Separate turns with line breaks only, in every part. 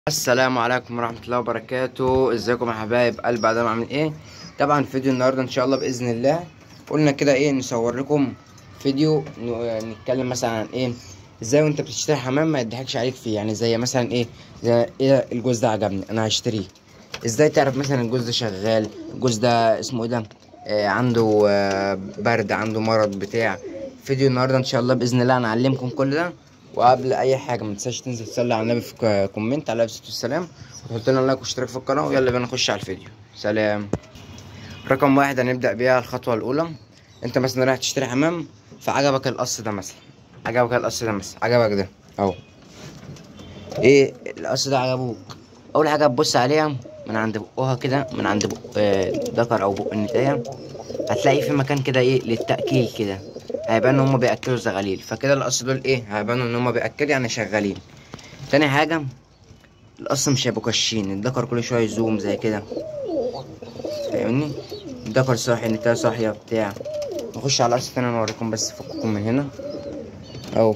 السلام عليكم ورحمة الله وبركاته ازيكم يا حبايب قلب ادم عاملين ايه طبعا فيديو النهاردة ان شاء الله باذن الله قلنا كده ايه نصور لكم فيديو ن- نتكلم مثلا عن ايه ازاي وانت بتشتري حمام ما يضحكش عليك فيه يعني زي مثلا ايه زي ايه الجوز ده عجبني انا هشتريه ازاي تعرف مثلا الجوز ده شغال الجوز ده اسمه ايه ده آه عنده آه برد عنده مرض بتاع فيديو النهارده ان شاء الله باذن الله هنعلمكم كل ده وقبل اي حاجه ما تنساش تنزل تصلي على النبي في ك- كومنت على الصلاه والسلام وتحط لنا لايك واشتراك في القناه ويلا بينا نخش على الفيديو سلام رقم واحد هنبدا بيها الخطوه الاولى انت مثلا رايح تشتري حمام فعجبك القص ده مثلا عجبك القص ده مثلا عجبك ده اهو ايه القص ده عجبوك اول حاجه تبص عليها من عند بقها كده من عند بق آه، ذكر او بق النتايه هتلاقي في مكان كده ايه للتاكيل كده هيبان ان هما بياكلوا زغاليل فكده القص دول ايه هيبانوا ان هما بياكلوا يعني شغالين تاني حاجه القص مش هيبقوا كشين الذكر كل شويه يزوم زي كده فاهمني الذكر صاحي النتايه صاحيه بتاع نخش على القص تاني نوريكم بس فككم من هنا اهو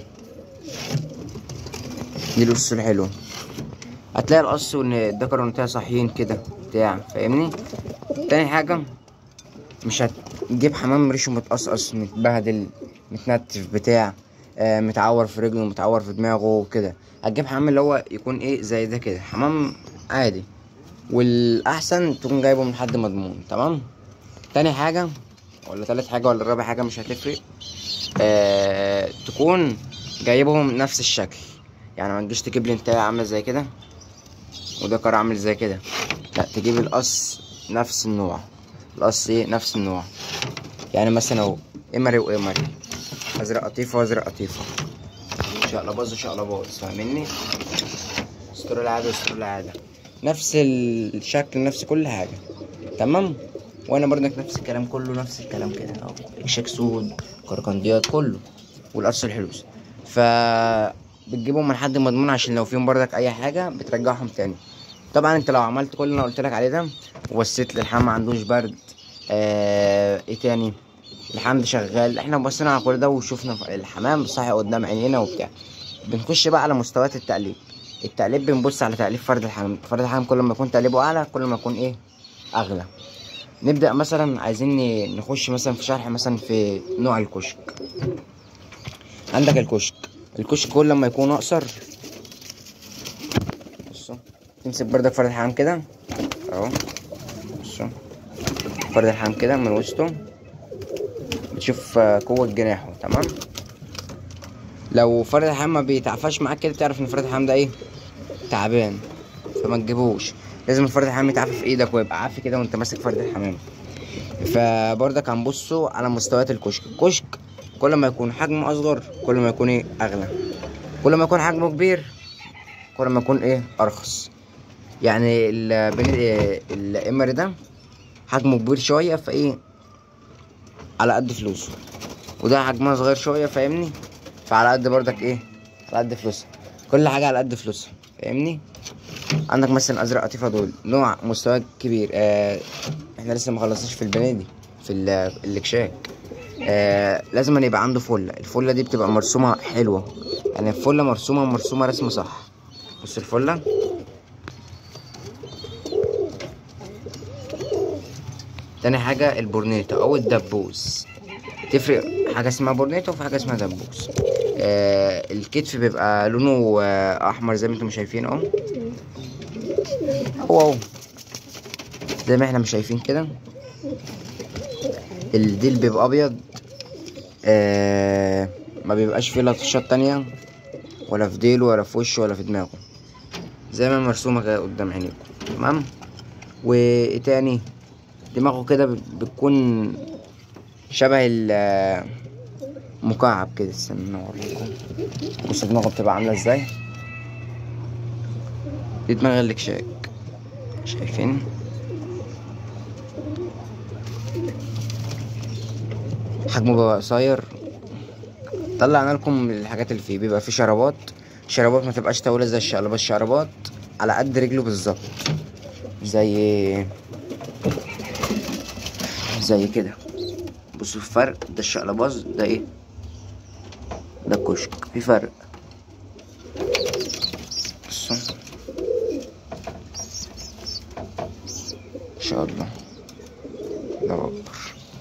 دي القص الحلوه هتلاقي القص وان الذكر والنتايه صاحيين كده بتاع فاهمني تاني حاجه مش هتجيب حمام ريشه متقصقص متبهدل متنتف بتاع آه متعور في رجله متعور في دماغه كده هتجيب حمام اللي هو يكون ايه زي ده كده حمام عادي والاحسن تكون جايبه من حد مضمون تمام تاني حاجه ولا تالت حاجه ولا رابع حاجه مش هتفرق آه تكون جايبهم نفس الشكل يعني ما تجيش تجيب لي انت عامله زي كده وده كار عامل زي كده لا تجيب القص نفس النوع القص ايه نفس النوع يعني مثلا اهو امري وامري ازرق قطيفه وازرق قطيفه شقلباز وشقلباز فاهمني ستور العاده وستور العاده نفس الشكل نفس كل حاجه تمام وانا برضك نفس الكلام كله نفس الكلام كده اهو اكشاك سود كركنديات كله والقص الحلوس ف بتجيبهم من حد مضمون عشان لو فيهم برضك اي حاجه بترجعهم تاني طبعا انت لو عملت كل اللي انا قلت لك عليه ده وبصيت للحمام ما عندوش برد آه ايه تاني الحمام ده شغال احنا بصينا على كل ده وشفنا الحمام صاحي قدام عينينا وبتاع بنخش بقى على مستويات التقليب التقليب بنبص على تقليب فرد الحمام فرد الحمام كل ما يكون تقليبه اعلى كل ما يكون ايه اغلى نبدا مثلا عايزين ن- نخش مثلا في شرح مثلا في نوع الكشك عندك الكشك الكشك كل ما يكون اقصر بصوا تمسك بردك فرد الحمام كده اهو بصوا فرد الحمام كده من وسطه بتشوف آه، قوة جناحه تمام لو فرد الحمام ما بيتعفاش معاك كده تعرف ان فرد الحمام ده ايه تعبان فما تجيبوش لازم الفرد الحمام يتعافى في ايدك ويبقى عافي كده وانت ماسك فرد الحمام فبرضك هنبصوا على مستويات الكشك الكشك كل ما يكون حجمه اصغر كل ما يكون ايه اغلى كل ما يكون حجمه كبير كل ما يكون ايه ارخص يعني ال بين ال- الامر ده حجمه كبير شويه فايه على قد فلوسه وده حجمها صغير شويه فاهمني فعلى قد برضك ايه على قد فلوسها كل حاجه على قد فلوسها فاهمني عندك مثلا ازرق قطيفه دول نوع مستوى كبير آه احنا لسه ما خلصناش في البنادي في ال- الاكشاك آه لازم أن يبقى عنده فله الفله دي بتبقى مرسومه حلوه يعني الفله مرسومه مرسومه رسمه صح بص الفله تاني حاجة البورنيتا أو الدبوس تفرق حاجة اسمها بورنيتا وفي حاجة اسمها دبوس آه الكتف بيبقى لونه آه أحمر زي ما انتم شايفين اهو هو اهو زي ما احنا مش شايفين كده الديل بيبقى أبيض آه ما بيبقاش فيه لطشات تانية ولا في ديله ولا في وشه ولا في دماغه زي ما مرسومة كده قدام عينيكم تمام وايه تاني دماغه كده بت- بتكون شبه ال مكعب كده استنى اوريكم بص دماغه بتبقى عامله ازاي دي دماغ الاكشاك شايفين حجمه بيبقى قصير طلعنا لكم الحاجات اللي فيه بيبقى فيه شرابات شرابات ما تبقاش طويله زي الشقلبات الشرابات على قد رجله بالظبط زي زي كده بصوا الفرق ده الشقلباز ده ايه ده الكشك في فرق بصوا شاء الله الله اكبر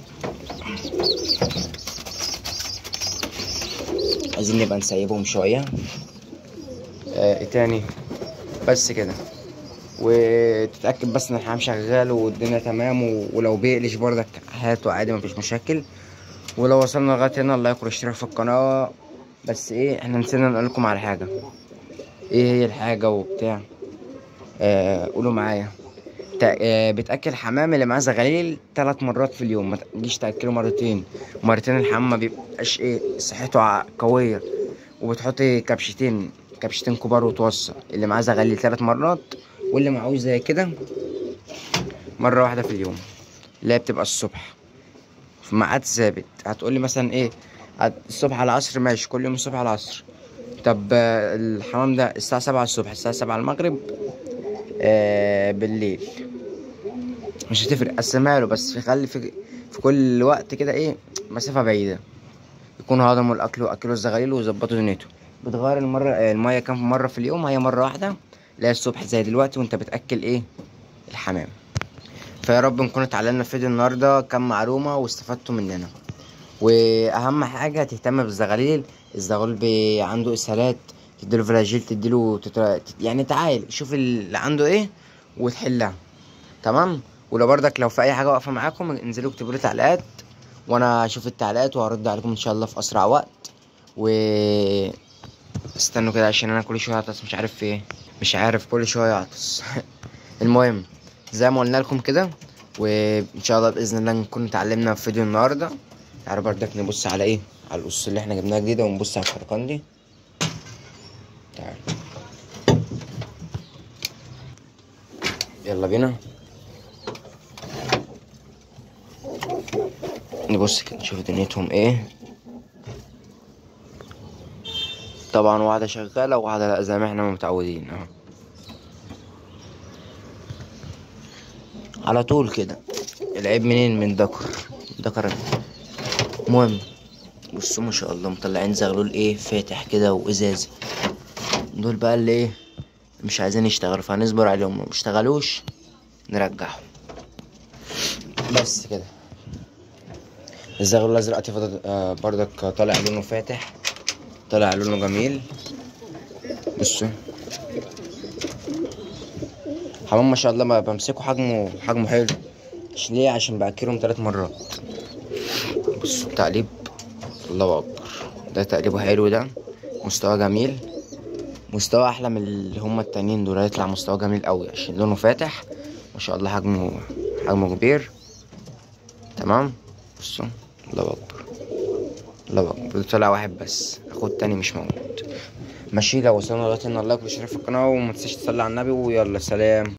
عايزين نبقى نسيبهم شويه آه ايه تاني بس كده وتتاكد بس ان الحمام شغال والدنيا تمام و- ولو بيقلش برضك هاته عادي مفيش مشاكل ولو وصلنا لغايه هنا الله يكون اشتراك في القناه بس ايه احنا نسينا نقول لكم على حاجه ايه هي الحاجه وبتاع آه قولوا معايا تا- آه، بتاكل حمام اللي معاه زغاليل ثلاث مرات في اليوم ما تجيش تاكله مرتين مرتين الحمام ما بيبقاش ايه صحته ع- قويه وبتحطي كبشتين كبشتين كبار وتوصى اللي معاه زغاليل ثلاث مرات واللي معهوش زي كده مره واحده في اليوم اللي هي بتبقى الصبح في ميعاد ثابت هتقولي مثلا ايه هت- الصبح على العصر ماشي كل يوم الصبح على العصر طب آه، الحمام ده الساعة سبعة الصبح الساعة سبعة المغرب آه بالليل مش هتفرق قسمها له بس خلي في في كل وقت كده ايه مسافة بعيدة يكونوا هضموا الأكل وأكلوا الزغاليل ويظبطوا دنيته بتغير المرة آه، المية كام مرة في اليوم هي مرة واحدة اللي هي الصبح زي دلوقتي وانت بتأكل ايه الحمام فيا رب نكون اتعلمنا في فيديو النهاردة كام معلومة واستفدتوا مننا واهم حاجه تهتم بالزغاليل الزغلول بي عنده اسهالات تديله فلاجيل تديله تتر... يعني تعال شوف اللي عنده ايه وتحلها تمام ولو برضك لو في اي حاجه واقفه معاكم انزلوا اكتبوا لي تعليقات وانا اشوف التعليقات وهرد عليكم ان شاء الله في اسرع وقت و استنوا كده عشان انا كل شويه اعطس مش عارف في ايه مش عارف كل شويه اعطس المهم زي ما قلنا لكم كده وان شاء الله باذن الله نكون اتعلمنا في فيديو النهارده تعالوا بردك نبص على ايه على القص اللي احنا جبناها جديده ونبص على الخرقان دي تعال يلا بينا نبص كده نشوف دنيتهم ايه طبعا واحدة شغالة وواحدة لا زي ما احنا متعودين اهو على طول كده العيب منين من دكر دكر المهم بصوا ما شاء الله مطلعين زغلول ايه فاتح كده وازازي دول بقى اللي ايه مش عايزين يشتغلوا فهنصبر عليهم لو مشتغلوش نرجعهم بس كده الزغلول الازرق تفضل آه بردك طالع لونه فاتح طالع لونه جميل بصوا حمام ما شاء الله ما بمسكه حجمه حجمه حلو عشان ليه عشان باكلهم ثلاث مرات بصوا التقليب الله اكبر ده تقليبه حلو ده مستوى جميل مستوى احلى من اللي هما التانيين دول هيطلع مستوى جميل قوي عشان لونه فاتح ما شاء الله حجمه حجمه كبير تمام بصوا الله اكبر الله اكبر ده طلع واحد بس اخو التاني مش موجود ماشي لو وصلنا لغايه هنا الله يكون في القناه وما تنساش تصلي على النبي ويلا سلام